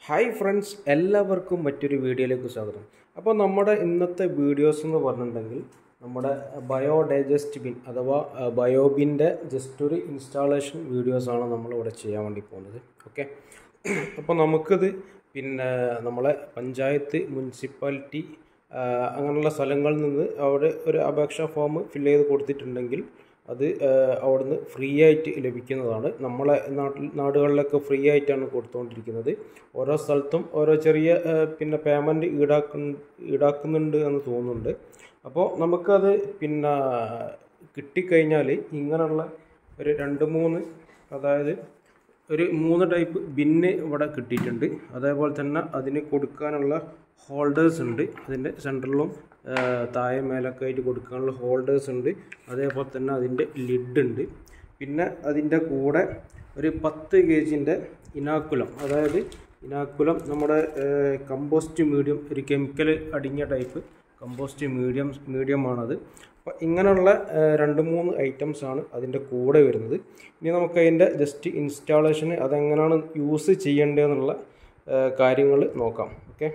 hi friends എല്ലാവർക്കും മറ്റൊരു വീഡിയോയിലേക്ക് സ്വാഗതം അപ്പോൾ നമ്മുടെ ഇന്നത്തെ വീഡിയോസ് എന്ന് പറഞ്ഞിട്ടുണ്ടെങ്കിൽ നമ്മുടെ ബയോ ഡൈജസ്റ്റ് ബിൻ അഥവാ ബയോബിൻ്റെ ജസ്റ്റ് ഒരു ഇൻസ്റ്റാളേഷൻ വീഡിയോസാണ് നമ്മളിവിടെ ചെയ്യാൻ വേണ്ടി പോകുന്നത് ഓക്കെ അപ്പോൾ നമുക്കിത് പിന്നെ നമ്മളെ പഞ്ചായത്ത് മുനിസിപ്പാലിറ്റി ആ, അങ്ങനെയുള്ള സ്ഥലങ്ങളിൽ നിന്ന് അവിടെ ഒരു അപേക്ഷാ ഫോം ഫില്ല് ചെയ്ത് കൊടുത്തിട്ടുണ്ടെങ്കിൽ അത് ആ, അവിടുന്ന് ഫ്രീ ആയിട്ട് ലഭിക്കുന്നതാണ് നമ്മളെ നാട്ടിൽ നാടുകളിലൊക്കെ ഫ്രീ ആയിട്ടാണ് കൊടുത്തുകൊണ്ടിരിക്കുന്നത് ഓരോ സ്ഥലത്തും ഓരോ ചെറിയ ആ, പിന്നെ പേയ്മെൻറ്റ് ഈടാക്കു ഈടാക്കുന്നുണ്ട് എന്ന് തോന്നുന്നുണ്ട് അപ്പോൾ നമുക്കത് പിന്നെ കിട്ടിക്കഴിഞ്ഞാൽ ഇങ്ങനെയുള്ള ഒരു രണ്ട് മൂന്ന് അതായത് ഒരു മൂന്ന് ടൈപ്പ് ബിന്ന് ഇവിടെ കിട്ടിയിട്ടുണ്ട് അതേപോലെ തന്നെ അതിന് കൊടുക്കാനുള്ള ഹോൾഡേഴ്സ് ഉണ്ട് അതിൻ്റെ സെൻറ്ററിലും താഴെ മേലൊക്കെ ആയിട്ട് കൊടുക്കാനുള്ള ഹോൾഡേഴ്സ് ഉണ്ട് അതേപോലെ തന്നെ അതിൻ്റെ ലിഡ് ഉണ്ട് പിന്നെ അതിൻ്റെ കൂടെ ഒരു പത്ത് കെ ജിൻ്റെ ഇനാക്കുലം അതായത് ഇനാക്കുലം നമ്മുടെ കമ്പോസ്റ്റ് മീഡിയം ഒരു കെമിക്കൽ അടിങ്ങിയ ടൈപ്പ് കമ്പോസ്റ്റ് മീഡിയം മീഡിയമാണത് അപ്പോൾ ഇങ്ങനെയുള്ള ആ, രണ്ട് മൂന്ന് ഐറ്റംസ് ആണ് അതിൻ്റെ കൂടെ വരുന്നത് ഇനി നമുക്ക് അതിൻ്റെ ജസ്റ്റ് ഇൻസ്റ്റാളേഷന് അതെങ്ങനെയാണ് യൂസ് ചെയ്യേണ്ടതെന്നുള്ള കാര്യങ്ങൾ നോക്കാം ഓക്കെ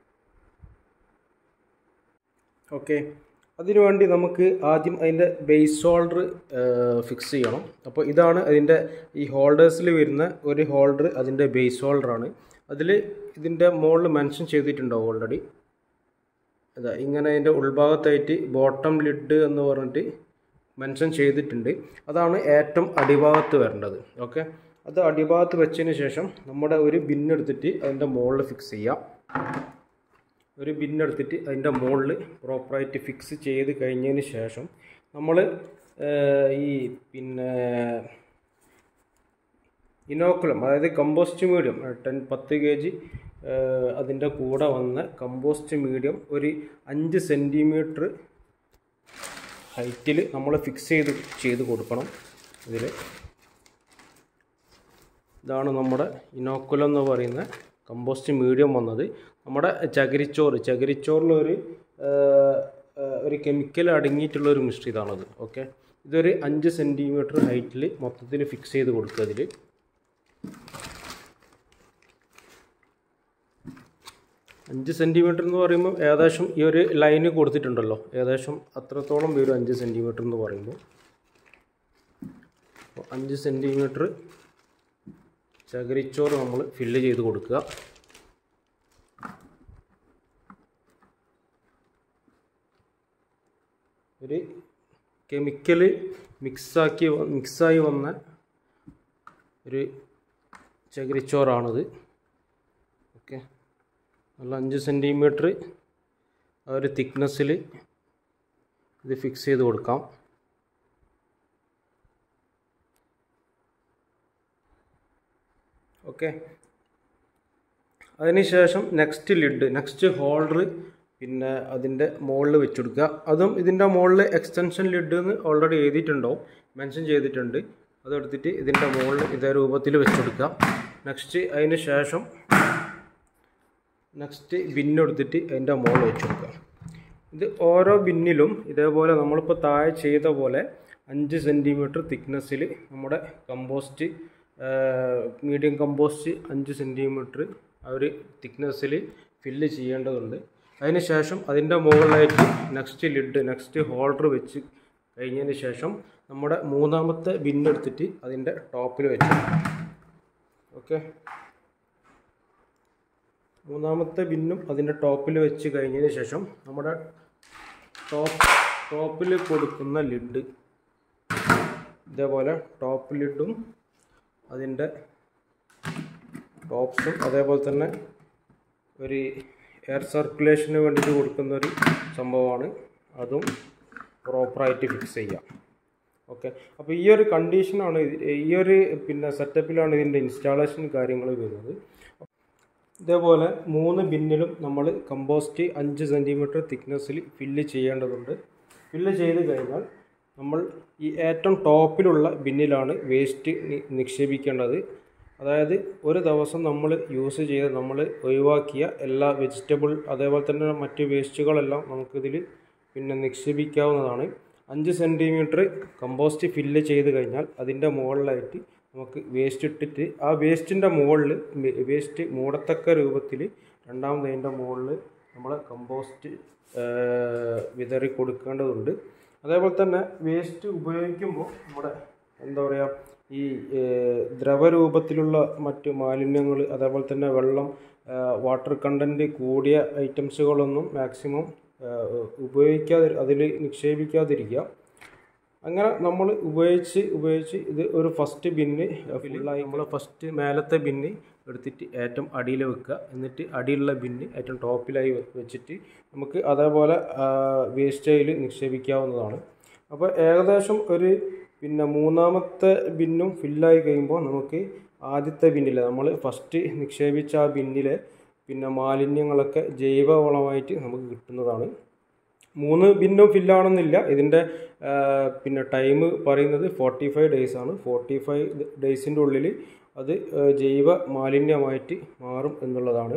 ഓക്കെ അതിനുവേണ്ടി നമുക്ക് ആദ്യം അതിൻ്റെ ബേസ് ഹോൾഡർ ഫിക്സ് ചെയ്യണം അപ്പോൾ ഇതാണ് അതിൻ്റെ ഈ ഹോൾഡേഴ്സിൽ വരുന്ന ഒരു ഹോൾഡർ അതിൻ്റെ ബേസ് ഹോൾഡറാണ് അതിൽ ഇതിൻ്റെ മുകളിൽ മെൻഷൻ ചെയ്തിട്ടുണ്ടാവും ഓൾറെഡി അതാ ഇങ്ങനെ അതിൻ്റെ ഉൾഭാഗത്തായിട്ട് ബോട്ടം ലിഡ് എന്ന് പറഞ്ഞിട്ട് മെൻഷൻ ചെയ്തിട്ടുണ്ട് അതാണ് ഏറ്റവും അടിഭാഗത്ത് വരേണ്ടത് ഓക്കെ അത് അടിഭാഗത്ത് വെച്ചതിന് ശേഷം നമ്മുടെ ഒരു ബിന്നെടുത്തിട്ട് അതിൻ്റെ മുകളിൽ ഫിക്സ് ചെയ്യാം ഒരു ബിന്നെടുത്തിട്ട് അതിൻ്റെ മുകളിൽ പ്രോപ്പറായിട്ട് ഫിക്സ് ചെയ്ത് കഴിഞ്ഞതിന് ശേഷം നമ്മൾ ഈ പിന്നെ ഇനോക്കുലം അതായത് കമ്പോസ്റ്റ് മീഡിയം ടെൻ പത്ത് കെ ജി അതിൻ്റെ കൂടെ വന്ന കമ്പോസ്റ്റ് മീഡിയം ഒരു അഞ്ച് സെൻറ്റിമീറ്റർ ഹൈറ്റിൽ നമ്മൾ ഫിക്സ് ചെയ്ത് ചെയ്ത് കൊടുക്കണം ഇതിൽ ഇതാണ് നമ്മുടെ ഇനോക്കുലം എന്ന് പറയുന്ന കമ്പോസ്റ്റ് മീഡിയം വന്നത് നമ്മുടെ ചകിരിച്ചോറ് ചകിരിച്ചോറിലൊരു ആ, ആ, ഒരു കെമിക്കൽ അടങ്ങിയിട്ടുള്ള ഒരു മിശ്രിതമാണത് ഓക്കെ ഇതൊരു അഞ്ച് സെൻറ്റിമീറ്റർ ഹൈറ്റിൽ മൊത്തത്തിൽ ഫിക്സ് ചെയ്ത് കൊടുക്കുക അതിൽ അഞ്ച് സെൻറ്റിമീറ്റർ എന്ന് പറയുമ്പോൾ ഏകദേശം ഈ ഒരു ലൈന് കൊടുത്തിട്ടുണ്ടല്ലോ ഏകദേശം അത്രത്തോളം വരും അഞ്ച് സെൻറ്റിമീറ്റർ എന്ന് പറയുമ്പോൾ അപ്പോൾ അഞ്ച് സെൻറ്റിമീറ്റർ ചകിരിച്ചോറ് നമ്മൾ ഫില്ല് ചെയ്ത് കൊടുക്കുക ഒരു കെമിക്കൽ മിക്സാക്കി മിക്സായി വന്ന ഒരു ചകിരിച്ചോറാണിത് ഓക്കെ നല്ല അഞ്ച് സെൻറ്റിമീറ്റർ ആ ഒരു തിക്നെസ്സിൽ ഇത് ഫിക്സ് ചെയ്ത് കൊടുക്കാം ഓക്കെ അതിനുശേഷം നെക്സ്റ്റ് ലിഡ് നെക്സ്റ്റ് ഹോൾഡർ പിന്നെ അതിൻ്റെ മുകളിൽ വെച്ചെടുക്കുക അതും ഇതിൻ്റെ മുകളിൽ എക്സ്റ്റൻഷൻ ലിഡ് എന്ന് ഓൾറെഡി എഴുതിയിട്ടുണ്ടാവും മെൻഷൻ ചെയ്തിട്ടുണ്ട് അതെടുത്തിട്ട് ഇതിൻ്റെ മുകളിൽ ഇതേ രൂപത്തിൽ വെച്ചെടുക്കുക നെക്സ്റ്റ് അതിന് ശേഷം നെക്സ്റ്റ് ബിന്നെടുത്തിട്ട് അതിൻ്റെ മുകളിൽ വെച്ചെടുക്കുക ഇത് ഓരോ ബിന്നിലും ഇതേപോലെ നമ്മളിപ്പോൾ താഴെ ചെയ്ത പോലെ അഞ്ച് സെൻറ്റിമീറ്റർ തിക്നെസ്സിൽ നമ്മുടെ കമ്പോസ്റ്റ് മീഡിയം കമ്പോസ്റ്റ് അഞ്ച് സെൻറ്റിമീറ്റർ ആ ഒരു തിക്നെസ്സിൽ ഫില്ല് ചെയ്യേണ്ടതുണ്ട് അതിന് ശേഷം അതിൻ്റെ മുകളിലായിട്ട് നെക്സ്റ്റ് ലിഡ് നെക്സ്റ്റ് ഹോൾഡർ വെച്ച് കഴിഞ്ഞതിന് ശേഷം നമ്മുടെ മൂന്നാമത്തെ ബിന്നെടുത്തിട്ട് അതിൻ്റെ ടോപ്പിൽ വെച്ച് ഓക്കെ മൂന്നാമത്തെ ബിന്നും അതിൻ്റെ ടോപ്പിൽ വെച്ച് കഴിഞ്ഞതിന് ശേഷം നമ്മുടെ ടോപ്പ് ടോപ്പിൽ കൊടുക്കുന്ന ലിഡ് ഇതേപോലെ ടോപ്പ് ലിഡും അതിൻ്റെ ടോപ്സും അതേപോലെ തന്നെ ഒരു എയർ സർക്കുലേഷന് വേണ്ടിയിട്ട് കൊടുക്കുന്ന ഒരു സംഭവമാണ് അതും പ്രോപ്പറായിട്ട് ഫിക്സ് ചെയ്യാം ഓക്കെ അപ്പോൾ ഈ ഒരു കണ്ടീഷനാണ് ഇത് ഈ ഒരു പിന്നെ സെറ്റപ്പിലാണ് ഇതിൻ്റെ ഇൻസ്റ്റാളേഷൻ കാര്യങ്ങൾ വരുന്നത് ഇതേപോലെ മൂന്ന് ബിന്നിലും നമ്മൾ കമ്പോസ്റ്റ് അഞ്ച് സെൻറ്റിമീറ്റർ തിക്നെസ്സിൽ ഫില്ല് ചെയ്യേണ്ടതുണ്ട് ഫില്ല് ചെയ്ത് കഴിഞ്ഞാൽ നമ്മൾ ഈ ഏറ്റവും ടോപ്പിലുള്ള ബിന്നിലാണ് വേസ്റ്റ് നിക്ഷേപിക്കേണ്ടത് അതായത് ഒരു ദിവസം നമ്മൾ യൂസ് ചെയ്ത് നമ്മൾ ഒഴിവാക്കിയ എല്ലാ വെജിറ്റബിൾ അതേപോലെ തന്നെ മറ്റ് വേസ്റ്റുകളെല്ലാം നമുക്കിതിൽ പിന്നെ നിക്ഷേപിക്കാവുന്നതാണ് അഞ്ച് സെൻറ്റിമീറ്റർ കമ്പോസ്റ്റ് ഫില്ല് ചെയ്ത് കഴിഞ്ഞാൽ അതിൻ്റെ മുകളിലായിട്ട് നമുക്ക് വേസ്റ്റ് ഇട്ടിട്ട് ആ വേസ്റ്റിൻ്റെ മുകളിൽ വേസ്റ്റ് മൂടത്തക്ക രൂപത്തിൽ രണ്ടാമത് അതിൻ്റെ മുകളിൽ നമ്മൾ കമ്പോസ്റ്റ് വിതറി കൊടുക്കേണ്ടതുണ്ട് അതേപോലെ തന്നെ വേസ്റ്റ് ഉപയോഗിക്കുമ്പോൾ നമ്മുടെ എന്താ പറയുക ഈ ഏഹ്, ദ്രവരൂപത്തിലുള്ള മറ്റ് മാലിന്യങ്ങൾ അതേപോലെ തന്നെ വെള്ളം വാട്ടർ കണ്ടൻറ്റ് കൂടിയ ഐറ്റംസുകളൊന്നും മാക്സിമം ഉപയോഗിക്കാതെ അതിൽ നിക്ഷേപിക്കാതിരിക്കുക അങ്ങനെ നമ്മൾ ഉപയോഗിച്ച് ഉപയോഗിച്ച് ഇത് ഒരു ഫസ്റ്റ് ബിന്ന് ഫുള്ളായി നമ്മൾ ഫസ്റ്റ് മേലത്തെ ബിന്ന് എടുത്തിട്ട് ഏറ്റവും അടിയിൽ വെക്കുക എന്നിട്ട് അടിയിലുള്ള ബിന്ന് ഏറ്റവും ടോപ്പിലായി വെ- വെച്ചിട്ട് നമുക്ക് അതേപോലെ വേസ്റ്റ് അതിൽ നിക്ഷേപിക്കാവുന്നതാണ് അപ്പോൾ ഏകദേശം ഒരു പിന്നെ മൂന്നാമത്തെ ബിന്നും ഫില്ലായി കഴിയുമ്പോൾ നമുക്ക് ആദ്യത്തെ ബിന്നിൽ നമ്മൾ ഫസ്റ്റ് നിക്ഷേപിച്ച ആ ബിന്നിലെ പിന്നെ മാലിന്യങ്ങളൊക്കെ ജൈവവളമായിട്ട് നമുക്ക് കിട്ടുന്നതാണ് മൂന്ന് ബിന്നും ഫില്ലാണെന്നില്ല ഇതിൻ്റെ ആ, പിന്നെ ടൈം പറയുന്നത് ഫോർട്ടി ഫൈവ് ഡേയ്സ് ആണ് ഫോർട്ടി ഫൈവ് ഡേയ്സിൻ്റെ ഉള്ളിൽ അത് ആ, ജൈവ മാലിന്യമായിട്ട് മാറും എന്നുള്ളതാണ്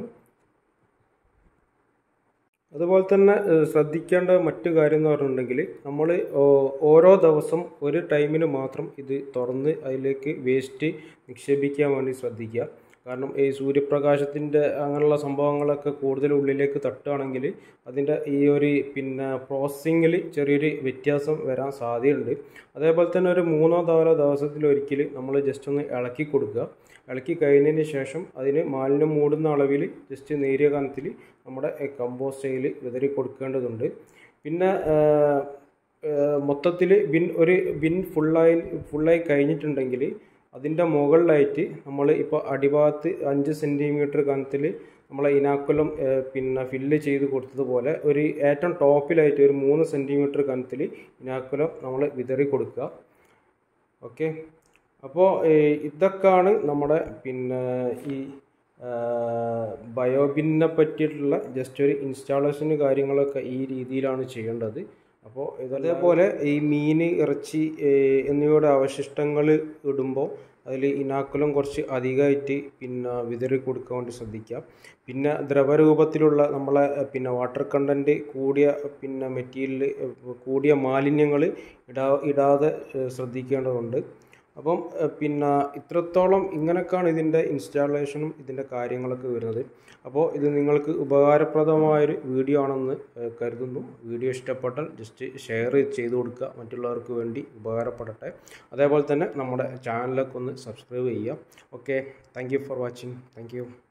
അതുപോലെ തന്നെ ഏഹ്, ശ്രദ്ധിക്കേണ്ട മറ്റു കാര്യം എന്ന് പറഞ്ഞിട്ടുണ്ടെങ്കിൽ നമ്മൾ ഓരോ ദിവസം ഒരു ടൈമിന് മാത്രം ഇത് തുറന്ന് അതിലേക്ക് വേസ്റ്റ് നിക്ഷേപിക്കാൻ വേണ്ടി ശ്രദ്ധിക്കുക കാരണം ഈ സൂര്യപ്രകാശത്തിൻ്റെ അങ്ങനെയുള്ള സംഭവങ്ങളൊക്കെ കൂടുതൽ ഉള്ളിലേക്ക് തട്ടുകയാണെങ്കിൽ അതിൻ്റെ ഈ ഒരു പിന്നെ പ്രോസസ്സിങ്ങിൽ ചെറിയൊരു വ്യത്യാസം വരാൻ സാധ്യതയുണ്ട് അതേപോലെ തന്നെ ഒരു മൂന്നോ നാലോ ദിവസത്തിലൊരിക്കൽ നമ്മൾ ജസ്റ്റ് ഒന്ന് ഇളക്കി കൊടുക്കുക ഇളക്കി കഴിഞ്ഞതിന് ശേഷം അതിന് മാലിന്യം മൂടുന്ന അളവിൽ ജസ്റ്റ് നേരിയ കനത്തിൽ നമ്മുടെ കമ്പോസ്റ്റയിൽ വിതറി കൊടുക്കേണ്ടതുണ്ട് പിന്നെ മൊത്തത്തിൽ ബിൻ ഒരു ബിൻ ഫുള്ളായി ഫുള്ളായി കഴിഞ്ഞിട്ടുണ്ടെങ്കിൽ അതിൻ്റെ മുകളിലായിട്ട് നമ്മൾ ഇപ്പോൾ അടിഭാഗത്ത് അഞ്ച് സെൻറ്റിമീറ്റർ കനത്തിൽ നമ്മളെ ഇനാക്കുലം പിന്നെ ഫില്ല് ചെയ്ത് കൊടുത്തതുപോലെ ഒരു ഏറ്റവും ടോപ്പിലായിട്ട് ഒരു മൂന്ന് സെൻറ്റിമീറ്റർ കനത്തിൽ ഇനാക്കുലം നമ്മൾ വിതറി കൊടുക്കുക ഓക്കെ അപ്പോൾ ഇതൊക്കെയാണ് നമ്മുടെ പിന്നെ ഈ ബയോബിന്നെ പറ്റിയിട്ടുള്ള ജസ്റ്റ് ഒരു ഇൻസ്റ്റാളേഷന് കാര്യങ്ങളൊക്കെ ഈ രീതിയിലാണ് ചെയ്യേണ്ടത് അപ്പോൾ ഇതേപോലെ ഈ മീൻ ഇറച്ചി ഏഹ്, എന്നിവയുടെ അവശിഷ്ടങ്ങൾ ഇടുമ്പോൾ അതിൽ ഇനാക്കുലം കുറച്ച് അധികമായിട്ട് പിന്നെ വിതറി കൊടുക്കാൻ വേണ്ടി ശ്രദ്ധിക്കുക പിന്നെ ദ്രവരൂപത്തിലുള്ള നമ്മളെ ഏഹ്, പിന്നെ വാട്ടർ കണ്ടൻറ്റ് കൂടിയ പിന്നെ മെറ്റീരിയൽ കൂടിയ മാലിന്യങ്ങൾ ഇടാ ഇടാതെ ഏഹ്, ശ്രദ്ധിക്കേണ്ടതുണ്ട് അപ്പം ഏഹ്, പിന്നെ ഇത്രത്തോളം ഇങ്ങനെയൊക്കെയാണ് ഇതിൻ്റെ ഇൻസ്റ്റാളേഷനും ഇതിൻ്റെ കാര്യങ്ങളൊക്കെ വരുന്നത് അപ്പോൾ ഇത് നിങ്ങൾക്ക് ഉപകാരപ്രദമായൊരു വീഡിയോ ആണെന്ന് ഏഹ്, കരുതുന്നു വീഡിയോ ഇഷ്ടപ്പെട്ടാൽ ജസ്റ്റ് ഷെയർ ചെയ്ത് കൊടുക്കുക മറ്റുള്ളവർക്ക് വേണ്ടി ഉപകാരപ്പെടട്ടെ അതേപോലെ തന്നെ നമ്മുടെ ചാനലൊക്കെ ഒന്ന് സബ്സ്ക്രൈബ് ചെയ്യുക okay thank you for watching thank U